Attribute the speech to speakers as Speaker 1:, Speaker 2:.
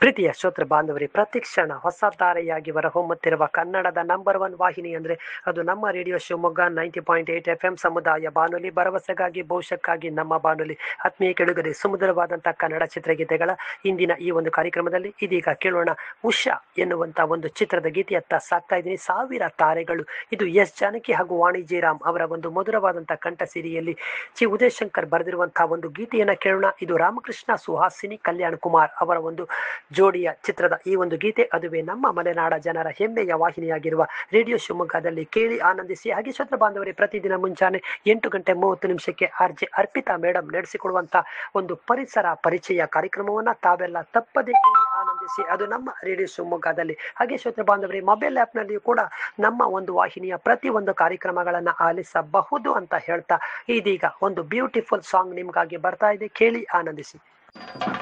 Speaker 1: ಪ್ರೀತಿಯ ಶ್ರೋತೃ ಬಾಂಧವರೇ ಪ್ರತಿಕ್ಷಣ ಹೊಸ ತಾರೆಯಾಗಿ ಹೊಮ್ಮುತ್ತಿರುವ ಕನ್ನಡದ ನಂಬರ್ ಒನ್ ವಾಹಿನಿ ಅಂದ್ರೆ ಅದು ನಮ್ಮ radio Shivamogga ninety point eight F M ಸಮುದಾಯ ಬಾನುಲಿ ಭರವಸೆಗಾಗಿ ಭವಿಷ್ಯಕ್ಕಾಗಿ ನಮ್ಮ ಬಾನುಲಿ ಆತ್ಮೀಯ ಕೆಳುಗರೆ ಸುಮಧುರವಾದಂತಹ ಕನ್ನಡ ಚಿತ್ರಗೀತೆಗಳ ಇಂದಿನ ಈ ಒಂದು ಕಾರ್ಯಕ್ರಮದಲ್ಲಿ ಇದೀಗ ಕೇಳೋಣ ಉಷಾ ಎನ್ನುವಂತ ಒಂದು ಚಿತ್ರದ ಗೀತೆಯತ್ತ ಸಾಕ್ತಾ ಇದ್ದೀನಿ ಸಾವಿರ ತಾರೆಗಳು ಇದು ಎಸ್ ಜಾನಕಿ ಹಾಗೂ ವಾಣಿ ಜಯರಾಮ್ ಅವರ ಒಂದು ಮಧುರವಾದಂತಹ ಕಂಠ ಸಿರಿಯಲ್ಲಿ ಚಿ ಉದಯಶಂಕರ್ ಬರೆದಿರುವಂತಹ ಒಂದು ಗೀತೆಯನ್ನ ಕೇಳೋಣ ಇದು ರಾಮಕೃಷ್ಣ ಸುಹಾಸಿನಿ ಕಲ್ಯಾಣ್ ಕುಮಾರ್ ಅವರ ಒಂದು ಜೋಡಿಯ ಚಿತ್ರದ ಈ ಒಂದು ಗೀತೆ ಅದುವೇ ನಮ್ಮ ಮಲೆನಾಡ ಜನರ ಹೆಮ್ಮೆಯ ವಾಹಿನಿಯಾಗಿರುವ ರೇಡಿಯೋ ಶಿವಮೊಗ್ಗದಲ್ಲಿ ಕೇಳಿ ಆನಂದಿಸಿ ಹಾಗೆ ಶ್ರೋತೃ ಬಾಂಧವರೇ ಪ್ರತಿದಿನ ಮುಂಜಾನೆ ಎಂಟು ಗಂಟೆ ಮೂವತ್ತು ನಿಮಿಷಕ್ಕೆ ಆರ್ ಜೆ ಅರ್ಪಿತಾ ಮೇಡಮ್ ನಡೆಸಿಕೊಡುವಂತ ಒಂದು ಪರಿಸರ ಪರಿಚಯ ಕಾರ್ಯಕ್ರಮವನ್ನ ತಾವೆಲ್ಲ ತಪ್ಪದೇ ಕೇಳಿ ಆನಂದಿಸಿ ಅದು ನಮ್ಮ ರೇಡಿಯೋ ಶಿವಮೊಗ್ಗದಲ್ಲಿ ಹಾಗೆ ಶ್ರೋತೃ ಬಾಂಧವರೇ ಮೊಬೈಲ್ ಆಪ್ ನಲ್ಲಿಯೂ ಕೂಡ ನಮ್ಮ ಒಂದು ವಾಹಿನಿಯ ಪ್ರತಿ ಒಂದು ಕಾರ್ಯಕ್ರಮಗಳನ್ನ ಆಲಿಸಬಹುದು ಅಂತ ಹೇಳ್ತಾ ಇದೀಗ ಒಂದು ಬ್ಯೂಟಿಫುಲ್ ಸಾಂಗ್ ನಿಮ್ಗಾಗಿ ಬರ್ತಾ ಇದೆ ಕೇಳಿ ಆನಂದಿಸಿ